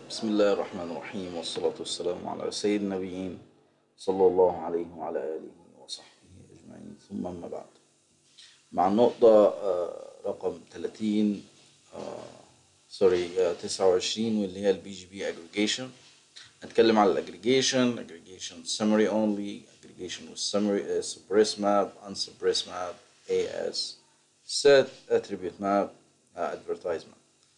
بسم الله الرحمن الرحيم والصلاة والسلام على سيد النبيين صلى الله عليه وعلى آله وصحبه أجمعين ثم أما بعد مع النقطة آه، رقم 30 سوري 29 واللي هي البي جي بي اجريجيشن هنتكلم على الاجريجيشن اجريجيشن summary only aggregation with summary uh, suppress map unsuppress map AS set attribute map uh, advertisement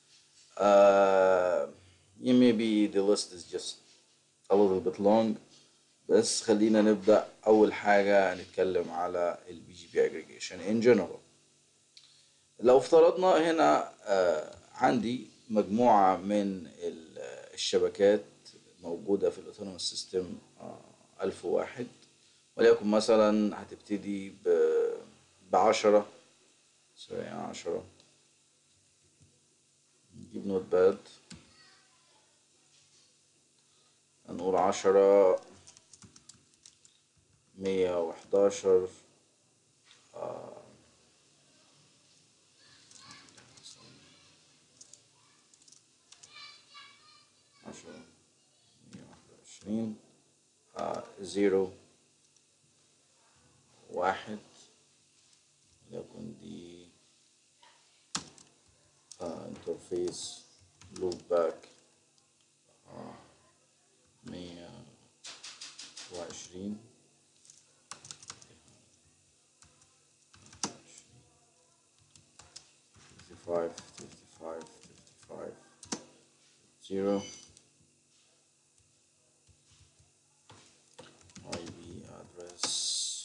uh, yeah, maybe the list is just a little bit long بس خلينا نبدأ أول حاجة نتكلم على ال BGP aggregation in general لو افترضنا هنا آه، عندي مجموعة من ال- الشبكات موجودة في الاوتونوموس سيستم ألف واحد وليكن مثلا هتبتدي ب- بعشرة سوري عشرة نجيب نوت باد هنقول عشرة مية وحداشر عشرة مية واحد وعشرين زيرو واحد وليكن دي انترفيس لوب باك مية وعشرين fifty-five, fifty-five, fifty-five, zero. IP address.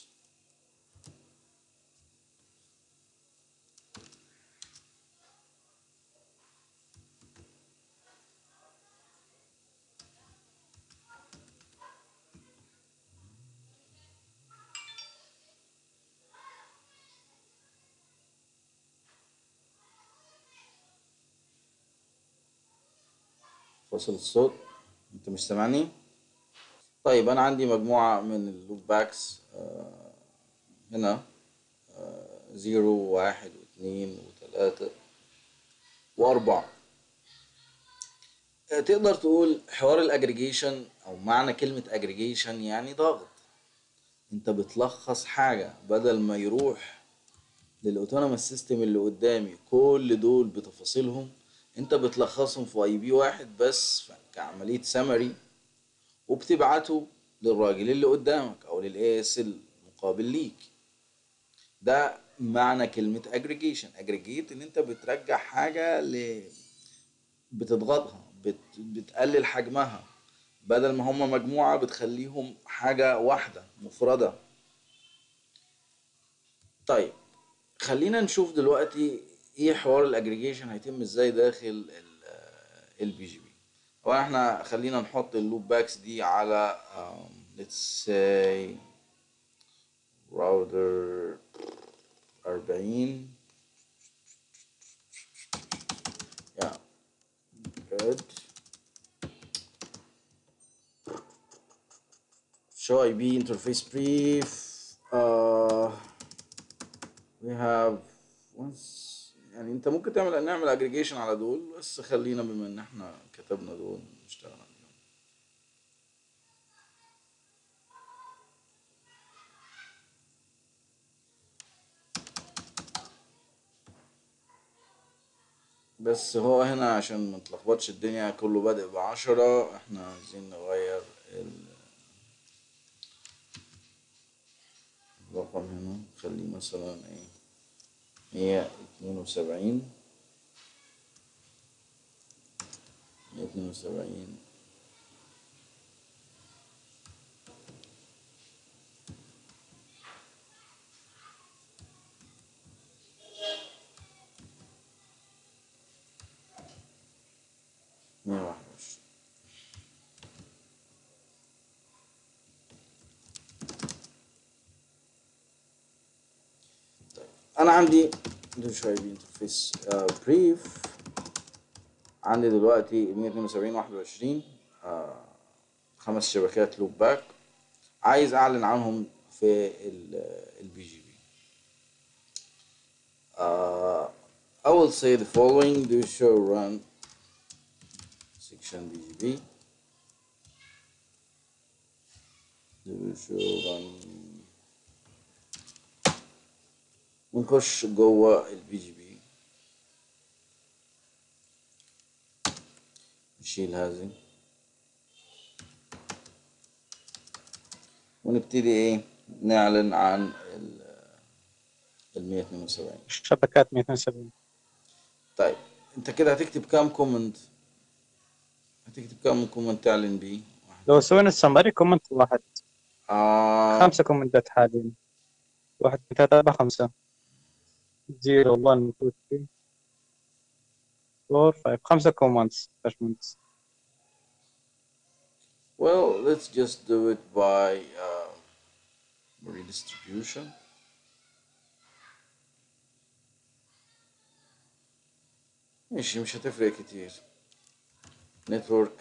فاصل الصوت انت مش سامعني طيب انا عندي مجموعة من اللوب باكس آه، هنا آه، زيرو واحد واثنين وثلاثة واربعة آه، تقدر تقول حوار الاجريجيشن او معنى كلمة اجريجيشن يعني ضغط انت بتلخص حاجة بدل ما يروح للاوتونوموس سيستم اللي قدامي كل دول بتفاصيلهم انت بتلخصهم في اي بي واحد بس كعملية سمري وبتبعته للراجل اللي قدامك او للاي اس المقابل ليك ده معنى كلمة aggregation aggregate ان انت بترجع حاجة ل بتضغطها بت... بتقلل حجمها بدل ما هما مجموعة بتخليهم حاجة واحدة مفردة طيب خلينا نشوف دلوقتي ايه حوار الاجريجيشن هيتم ازاي داخل البي جي بي طبعا احنا خلينا نحط اللوب باكس دي على um, let's say راوتر 40 yeah good show IP interface brief uh, we have once يعني انت ممكن تعمل نعمل اجريجيشن على دول بس خلينا بما ان احنا كتبنا دول نشتغل عليهم بس هو هنا عشان ما تلخبطش الدنيا كله بادئ بعشرة احنا عايزين نغير ال- الرقم هنا خليه مثلا ايه مية اتنين وسبعين مية اتنين وسبعين مية واحد وعشرين طيب انا عندي دول شويه بي انترفيس بريف عندي دلوقتي 172 21 آه، خمس شبكات لوب باك عايز اعلن عنهم في البي جي بي I will say the following do show run سيكشن بي جي بي ونخش جوه البي جي بي نشيل هذه ونبتدي ايه نعلن عن ال 172 الشبكات 172 طيب انت كده هتكتب كام كومنت هتكتب كام كومنت تعلن بيه لو سوينا السمري كومنت واحد آه خمسة كومنتات حاليا واحد اثنين ثلاثة أربعة خمسة زيرو 1 2 3 4 5 خمسة كومنتس باشمهندس well let's just do it by uh, redistribution ماشي مش هتفرق كتير network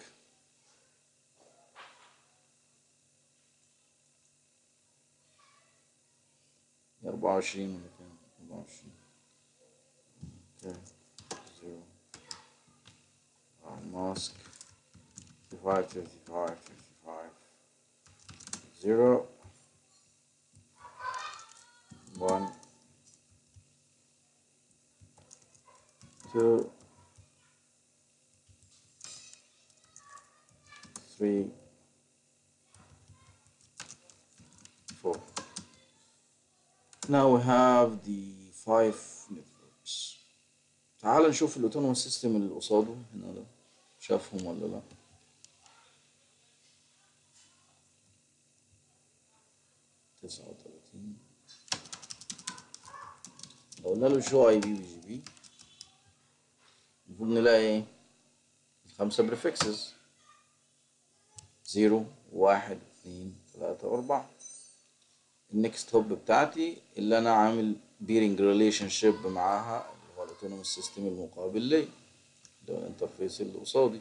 أربعة وعشرين ولا كام أربعة وعشرين اوكي زيرو ماسك fifty five fifty five fifty five zero one two three four now we have the five networks تعال نشوف الاوتونوموس سيستم اللي قصاده هنا ده شافهم ولا لا تسعة وتلاتين لو قلنا له شو اي بي بي جي بي المفروض نلاقي ايه الخمسة بريفكسز زيرو واحد اتنين تلاتة وأربعة النكست هوب بتاعتي اللي أنا عامل بيرنج ريليشن شيب معاها اللي هو الأوتونوموس سيستم المقابل لي اللي هو الانترفيس اللي قصادي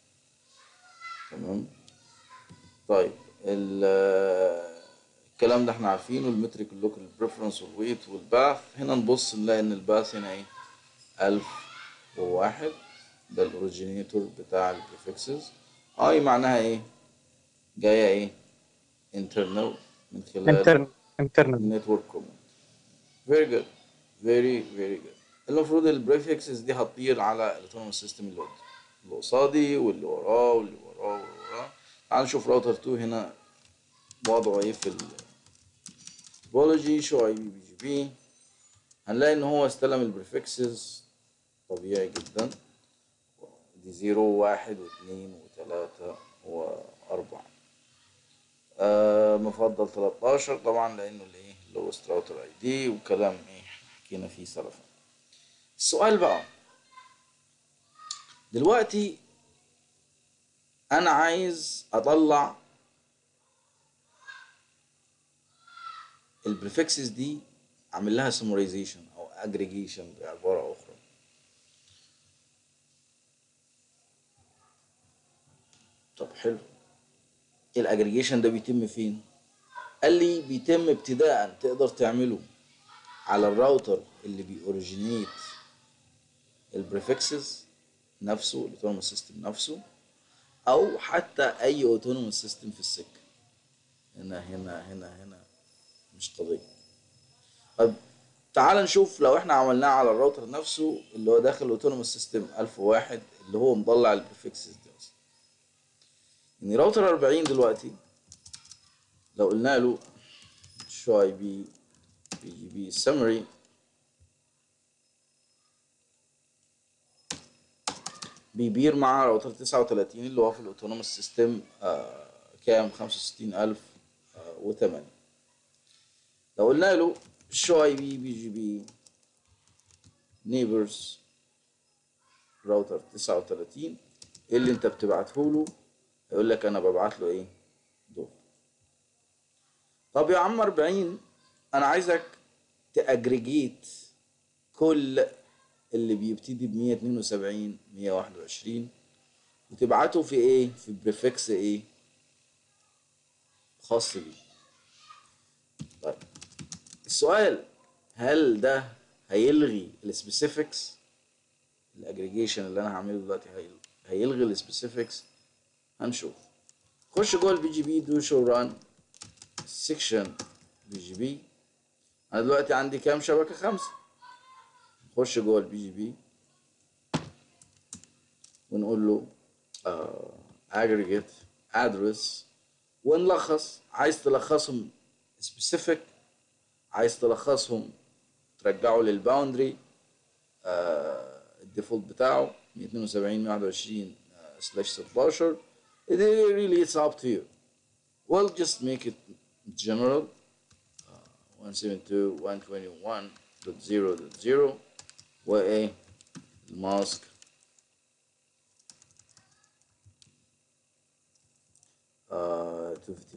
تمام طيب ال- الكلام ده احنا عارفينه المترك اللوكال بريفرنس والويت والباث هنا نبص نلاقي ان الباث هنا ايه ألف وواحد ده الاوريجينيتور بتاع البريفكسز اي معناها ايه جايه ايه internal من خلال انترن انترنال نتورك كومنت very good very very good المفروض البريفكسز دي هتطير على الاوتونوموس سيستم اللي قد- اللي قصادي واللي وراه واللي وراه واللي وراه تعال نشوف راوتر 2 هنا وضعه ايه في التوبولوجي شو اي بي بي جي بي هنلاقي ان هو استلم البريفكسز طبيعي جدا دي زيرو واحد واثنين وثلاثة وأربعة آه مفضل 13 طبعا لأنه الايه lowest router اي دي وكلام ايه حكينا فيه سلفا السؤال بقى دلوقتي أنا عايز أطلع البريفكسز دي أعمل لها سمرايزيشن أو أجريجيشن بعبارة أخرى طب حلو الاجريجيشن ده بيتم فين قال لي بيتم ابتداء تقدر تعمله على الراوتر اللي بيوريجينيت البريفكسز نفسه الاوتونوموس سيستم نفسه او حتى اي اوتونوموس سيستم في السكه هنا هنا هنا هنا مش قضيه طب تعال نشوف لو احنا عملناه على الراوتر نفسه اللي هو داخل الاوتونوموس سيستم 1001 اللي هو مطلع البريفكسز دي اصلا يعني راوتر 40 دلوقتي لو قلنا له شو اي بي بي جي بي سمري بيبير مع راوتر 39 اللي هو في الاوتونوموس سيستم آه كام 65008 لو قلنا له شو اي بي بي جي بي نيبرز راوتر 39 ايه اللي انت بتبعته له يقول لك انا ببعت له ايه دول طب يا عم 40 انا عايزك تاجريجيت كل اللي بيبتدي ب 172 121 وتبعته في ايه في بريفكس ايه خاص بيه طيب السؤال هل ده هيلغي السبيسيفيكس الاجريجيشن اللي انا هعمله دلوقتي هيلغي هيلغي السبيسيفيكس هنشوف خش جوه البي جي بي دو شو ران سيكشن بي جي بي انا دلوقتي عندي كام شبكه خمسه نخش جوه البي جي بي ونقول له آه aggregate address ونلخص عايز تلخصهم specific عايز تلخصهم ترجعه للباوندري آه الديفولت بتاعه 172 121 سلاش 16 it really it's up to you well just make it general uh, 172.121.0.0 وايه الماسك uh,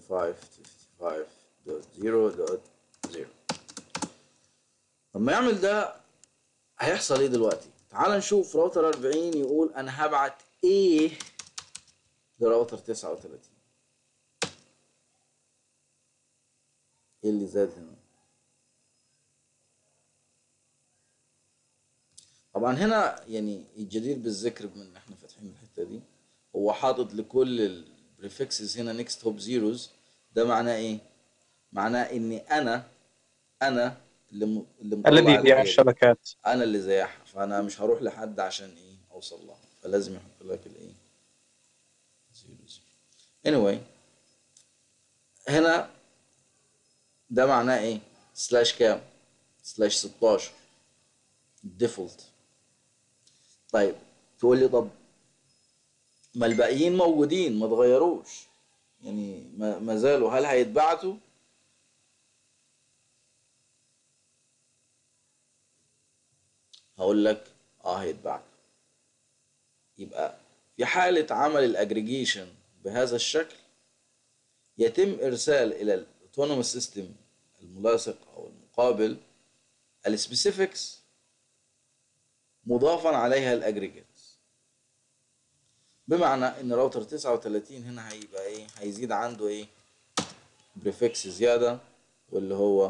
255.255.0.0 لما يعمل ده هيحصل ايه دلوقتي تعال نشوف راوتر 40 يقول انا هبعت ايه لراوتر 39 ايه اللي زاد هنا طبعا هنا يعني الجدير بالذكر بما ان احنا فاتحين الحته دي هو حاطط لكل البريفكسز هنا نيكست هوب زيروز ده معناه ايه معناه اني انا انا اللي م... اللي مطلع الذي يبيع الحاجة دي. الشبكات انا اللي زيح فانا مش هروح لحد عشان ايه اوصل لها فلازم يحط لك الايه زيرو زيرو anyway هنا ده معناه ايه سلاش كام سلاش 16 ديفولت طيب تقول لي طب ما الباقيين موجودين ما اتغيروش يعني ما ما زالوا هل هيتبعتوا هقول لك اه هيتبعتوا يبقى في حالة عمل الاجريجيشن بهذا الشكل يتم ارسال الى الاوتونوموس سيستم الملاصق او المقابل السبيسيفيكس مضافا عليها الاجريجيتس بمعنى ان راوتر 39 هنا هيبقى ايه هيزيد عنده ايه بريفكس زيادة واللي هو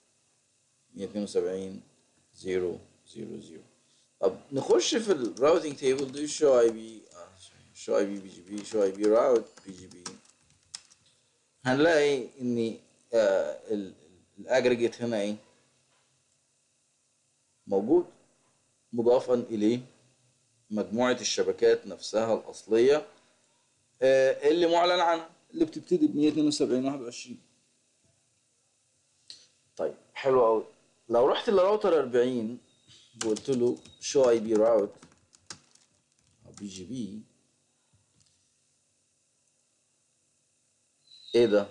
172 0 0 0 طب نخش في الراوتنج تيبل دي شو اي بي شو اي بي بي جي بي شو اي بي راوت بي جي بي هنلاقي ان الاجريجيت هنا ايه موجود مضافا اليه مجموعة الشبكات نفسها الأصلية آه، اللي معلن عنها اللي بتبتدي ب 172 21 طيب حلو قوي لو رحت لراوتر 40 وقلت له شو اي بي راوت او بي جي بي ايه ده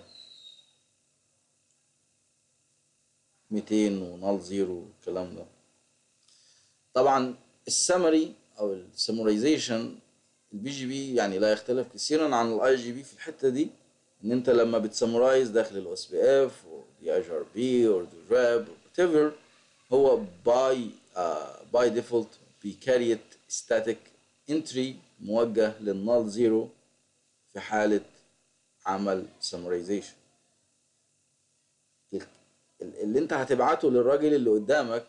200 ونال زيرو الكلام ده طبعا السمري او السمرايزيشن البي جي بي يعني لا يختلف كثيرا عن الاي جي بي في الحته دي ان انت لما بتسمرايز داخل الاو اس بي اف او دي اي ار بي او دي راب وات ايفر هو باي باي ديفولت بيكاريت ستاتيك انتري موجه للنال زيرو في حاله عمل سمرايزيشن اللي انت هتبعته للراجل اللي قدامك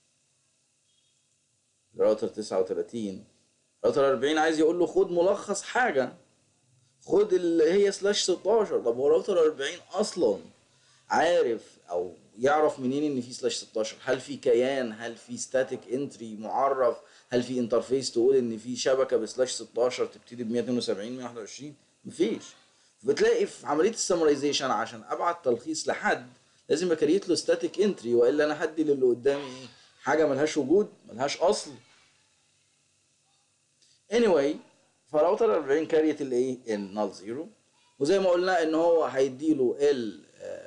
راوتر 39 راوتر 40 عايز يقول له خد ملخص حاجه خد اللي هي سلاش 16 طب هو راوتر 40 اصلا عارف او يعرف منين ان في سلاش 16 هل في كيان هل في ستاتيك انتري معرف هل في انترفيس تقول ان في شبكه بسلاش 16 تبتدي ب 172 121 مفيش بتلاقي في عمليه السمرايزيشن عشان ابعت تلخيص لحد لازم اكريت له ستاتيك انتري والا انا هدي للي قدامي ايه حاجه ملهاش وجود ملهاش اصل anyway فراوتر 40 كاريت الايه النال زيرو وزي ما قلنا ان هو هيديله ال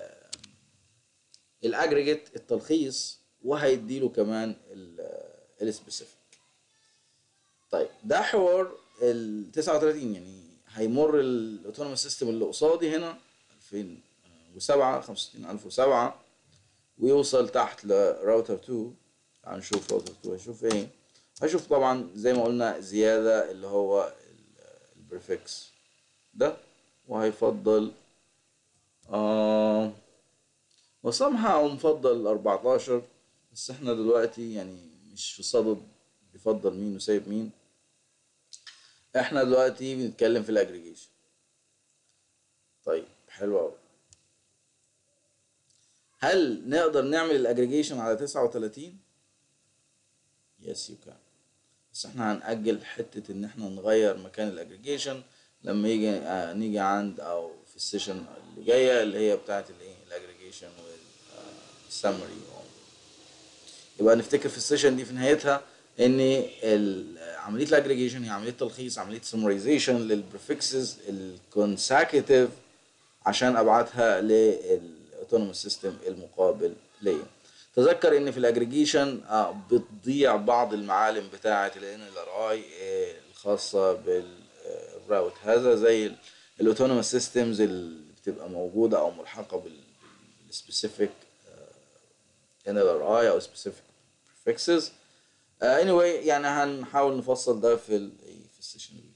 الاجريجيت التلخيص وهيديله كمان السبيسيفيك طيب ده حوار ال 39 يعني هيمر الاوتونوموس سيستم اللي قصادي هنا 2007 65007 ويوصل تحت لراوتر 2 تعال نشوف راوتر 2 هيشوف ايه هشوف طبعا زي ما قلنا زيادة اللي هو البريفكس ده وهيفضل آه وصمها مفضل 14 بس احنا دلوقتي يعني مش في صدد بيفضل مين وسايب مين احنا دلوقتي بنتكلم في الاجريجيشن طيب حلو قوي هل نقدر نعمل الاجريجيشن على 39 يس يو كان بس احنا هنأجل حتة ان احنا نغير مكان الاجريجيشن لما يجي آه نيجي عند او في السيشن اللي جاية اللي هي بتاعت الايه الاجريجيشن والسمري يبقى نفتكر في السيشن دي في نهايتها ان ال- عملية الاجريجيشن هي عملية تلخيص عملية سمرايزيشن للبريفكسز الكونساكتيف عشان ابعتها للاوتونوموس سيستم المقابل ليا تذكر ان في الاجريجيشن آه، بتضيع بعض المعالم بتاعه ال NLRI آه، الخاصه بالراوت هذا زي الاوتونوموس سيستمز اللي بتبقى موجوده او ملحقه بالسبيسيفيك NLRI او specific prefixes آه، anyway يعني هنحاول نفصل ده في ال في السيشن اللي